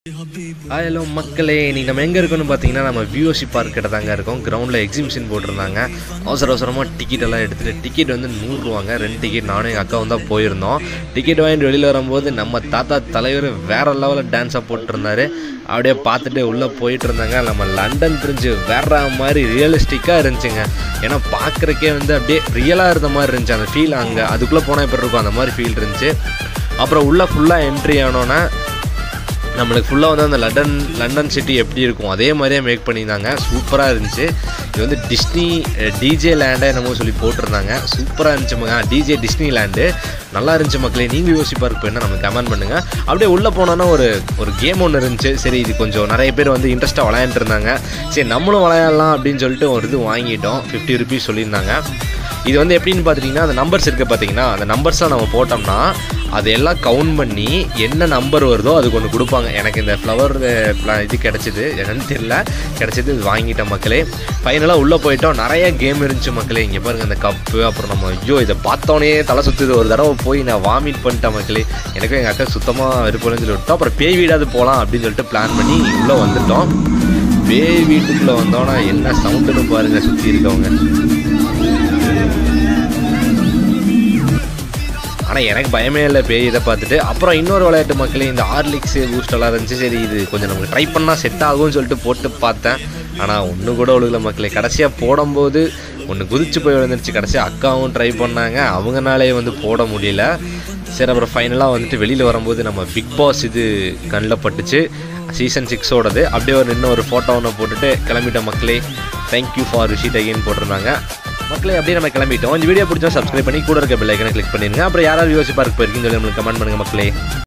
hi hello மக்களே இன்னைக்கு நம்ம எங்கே இருக்கோம்னு பார்த்தீங்கன்னா நம்ம விஓசி பார்க் கிட்ட தாங்க இருக்கோம் கிரவுண்டில் எக்ஸிபிஷன் போட்டிருந்தாங்க அவசர அவசரமாக டிக்கெட் எல்லாம் எடுத்துகிட்டு டிக்கெட் வந்து நூறுரூவாங்க ரெண்டு டிக்கெட் நானும் எங்கள் அக்காவும் தான் போயிருந்தோம் டிக்கெட் வாங்கிட்டு வெளியில் வரும்போது நம்ம தாத்தா தலைவர் வேற லெவலில் டான்ஸாக போட்டுருந்தாரு அப்படியே பார்த்துட்டு உள்ளே போயிட்டு இருந்தாங்க நம்ம லண்டன் பிரிஞ்சு வேற மாதிரி ரியலிஸ்டிக்காக இருந்துச்சுங்க ஏன்னா பார்க்குறக்கே வந்து அப்படியே ரியலாக இருந்த மாதிரி இருந்துச்சு அந்த ஃபீல் அங்கே அதுக்குள்ளே போனால் எப்படி இருக்கும் அந்த மாதிரி ஃபீல் இருந்துச்சு அப்புறம் உள்ளே ஃபுல்லாக என்ட்ரி ஆனோன்னே நம்மளுக்கு ஃபுல்லாக வந்து அந்த லண்டன் லண்டன் சிட்டி எப்படி இருக்கும் அதே மாதிரியே மேக் பண்ணியிருந்தாங்க சூப்பராக இருந்துச்சு இது வந்து டிஸ்னி டிஜே லேண்டை என்னமோ சொல்லி போட்டிருந்தாங்க சூப்பராக இருந்துச்சு மகா டிஜே டிஸ்னி லேண்டு நல்லா இருந்துச்சு மக்களே நீங்கள் யோசிப்பா இருக்கு என்ன நமக்கு கமெண்ட் பண்ணுங்கள் அப்படியே உள்ளே போனோன்னா ஒரு ஒரு கேம் ஒன்று இருந்துச்சு சரி இது கொஞ்சம் நிறைய பேர் வந்து இன்ட்ரெஸ்ட்டாக விளையாண்டுட்டு இருந்தாங்க சரி நம்மளும் விளையாடலாம் அப்படின்னு சொல்லிட்டு ஒரு இது வாங்கிட்டோம் ஃபிஃப்டி ருபீஸ் சொல்லியிருந்தாங்க இது வந்து எப்படின்னு பார்த்துட்டிங்கன்னா அந்த நம்பர்ஸ் இருக்குது பார்த்தீங்கன்னா அந்த நம்பர்ஸ்லாம் நம்ம போட்டோம்னா அது எல்லாம் கவுண்ட் பண்ணி என்ன நம்பர் வருதோ அதுக்கு ஒன்று கொடுப்பாங்க எனக்கு இந்த ஃப்ளவர் இது கிடச்சிது என்னன்னு தெரியல கிடச்சிது இது வாங்கிட்டேன் மக்களே ஃபைனலாக உள்ளே போயிட்டோம் நிறைய கேம் இருந்துச்சு மக்களே இங்கே பாருங்கள் அந்த கப்பு அப்புறம் நம்ம ஐயோ இதை பார்த்தோன்னே தலை சுற்றுது ஒரு தடவை போய் நான் வாமிட் பண்ணிட்டேன் மக்களே எனக்கும் எங்கள் அக்கா சுத்தமாக விருப்பம்னு சொல்லி விட்டோம் அப்புறம் பேய் வீடாது போகலாம் அப்படின்னு சொல்லிட்டு பிளான் பண்ணி உள்ளே வந்துட்டோம் பேய் வீட்டுக்குள்ளே வந்தோன்னா என்ன சவுண்டுன்னு பாருங்கள் சுற்றி இருக்கவங்க ஆனால் எனக்கு பயமே இல்லை பேய் இதை பார்த்துட்டு அப்புறம் இன்னொரு விளையாட்டு மக்களே இந்த ஹார்லிக்ஸு பூஸ்டெல்லாம் இருந்துச்சு சரி இது கொஞ்சம் நமக்கு ட்ரை பண்ணால் செட் ஆகும்னு சொல்லிட்டு போட்டு பார்த்தேன் ஆனால் ஒன்று கூட ஒழுகல மக்களே கடைசியாக போடும்போது ஒன்று குதிச்சு போய் விழுந்துருச்சு கடைசியாக அக்காவும் ட்ரை பண்ணாங்க அவங்கனாலே வந்து போட முடியல சரி அப்புறம் ஃபைனலாக வந்துட்டு வெளியில் வரும்போது நம்ம பிக் பாஸ் இது கண்ணில் பட்டுச்சு சீசன் சிக்ஸோடது அப்படியே ஒரு இன்னும் ஒரு ஃபோட்டோ ஒன்று போட்டுட்டு கிளம்பிட்டோம் மக்களே தேங்க்யூ ஃபார் ரிஷீட் அகைன் போட்டிருந்தாங்க மக்களே அப்படியே நம்ம கிளம்பிட்டோம் இந்த வீடியோ பிடிச்சா சப்ஸ்கிரைப் பண்ணி கூட இருக்க பெல் ஐக்கனை கிளிக் பண்ணிருங்க அப்புறம் யாராவது யோசிப்பாருக்கு போயிருக்கீங்கன்னு சொல்லி நம்மளுக்கு கமெண்ட் பண்ணுங்க மக்களே